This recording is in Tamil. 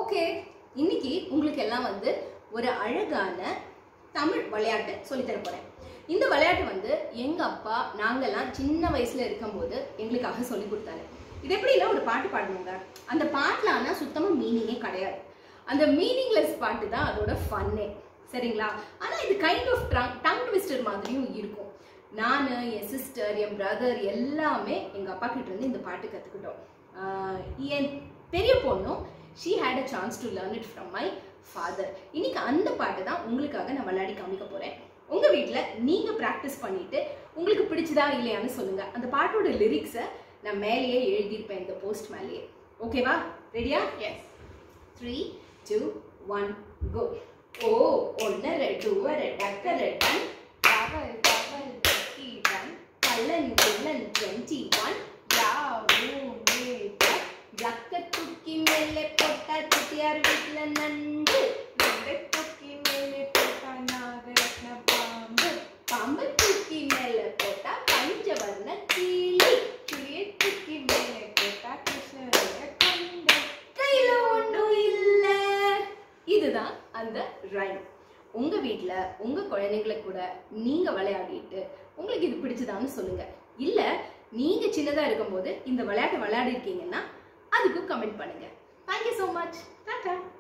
ஓகே இன்னைக்கு உங்களுக்கு எல்லாம் வந்து ஒரு அழகான தமிழ் விளையாட்டு சொல்லித் தர போறேன் இந்த விளையாட்டு வந்து எங்க அப்பா நாங்கெல்லாம் சின்ன வயசுல இருக்கும்போது எங்களுக்காக சொல்லி கொடுத்தாரு இது எப்படின்னா ஒரு பாட்டு பாடணுங்க அந்த பாட்டுல ஆனா சுத்தமா மீனிங்கே கிடையாது அந்த மீனிங்லெஸ் பாட்டு தான் அதோட ஃபன்னே சரிங்களா ஆனா இது கைண்ட் ஆஃப் டங் ட்விஸ்டர் மாதிரியும் இருக்கும் நான் என் சிஸ்டர் என் பிரதர் எல்லாமே எங்க அப்பா கிட்ட இருந்து இந்த பாட்டு கத்துக்கிட்டோம் ஆஹ் என் பெரிய பொண்ணும் she had a chance to learn it from my father இன்னைக்கு அந்த பாட்டு தான் உங்களுக்காக நான் விளையாடி காமிக்க போறேன் உங்க வீட்ல நீங்க ப்ராக்டிஸ் பண்ணிட்டு உங்களுக்கு பிடிச்சதா இல்லையான்னு சொல்லுங்க அந்த பாட்டோட லிரிக்ஸை நான் மேலேயே எழுதியிருப்பேன் இந்த போஸ்ட் மேலேயே ஓகேவா ரெடியா yes three two one go ஓ ஒன்னர டூவர டக்கர டன் டவல் டவல் டக்கி டன் கல்லன் குல்லன் டுவெண்ட்டி ஒன் யாவும் ஜக்க தூக்கி மேலே போட்டா செட்டியார் வீட்டுல நண்டு ரெண்டை தூக்கி மேலே போட்டா நாகரத்ன பாம்பு பாம்பு தூக்கி மேலே போட்டா பஞ்சவர்ண கீழி கிளியை தூக்கி மேலே போட்டா கிருஷ்ணரைய கண்டு கையில ஒன்றும் இல்ல இதுதான் அந்த ரைம் உங்க வீட்ல உங்க குழந்தைங்களை கூட நீங்க விளையாடிட்டு உங்களுக்கு இது பிடிச்சதான்னு சொல்லுங்க இல்ல நீங்க சின்னதா இருக்கும்போது இந்த விளையாட்டை விளையாடி இருக்கீங்கன்னா அதுக்கும் கமெண்ட் பண்ணுங்க தேங்க்யூ ஸோ மச் டாடா